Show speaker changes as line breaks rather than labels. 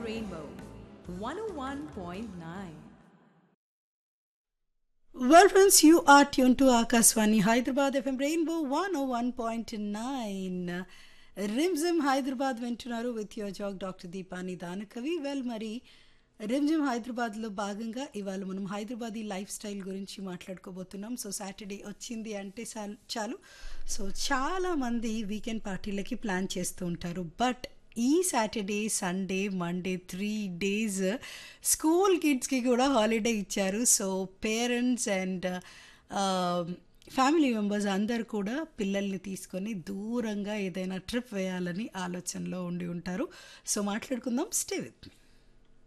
Rainbow 101.9.
Well, friends, you are tuned to Akaswani Hyderabad FM Rainbow 101.9. Rimjhim Hyderabad వింటున్నారు with your జాగ్ doctor Deepani Danakavi well మరి రిమ్జిమ్ హైదరాబాద్లో భాగంగా ఇవాళ మనం హైదరాబాదీ లైఫ్ స్టైల్ గురించి మాట్లాడుకోబోతున్నాం సో సాటర్డే వచ్చింది అంటే చాలు- చాలు సో చాలామంది వీకెండ్ పార్టీలకి ప్లాన్ చేస్తూ ఉంటారు బట్ ఈ Saturday Sunday Monday three days school కిడ్స్కి కూడా హాలిడే ఇచ్చారు so parents and family members అందరు కూడా పిల్లల్ని తీసుకొని దూరంగా ఏదైనా ట్రిప్ వేయాలని ఆలోచనలో ఉండి ఉంటారు సో మాట్లాడుకుందాం స్టే విత్ మీ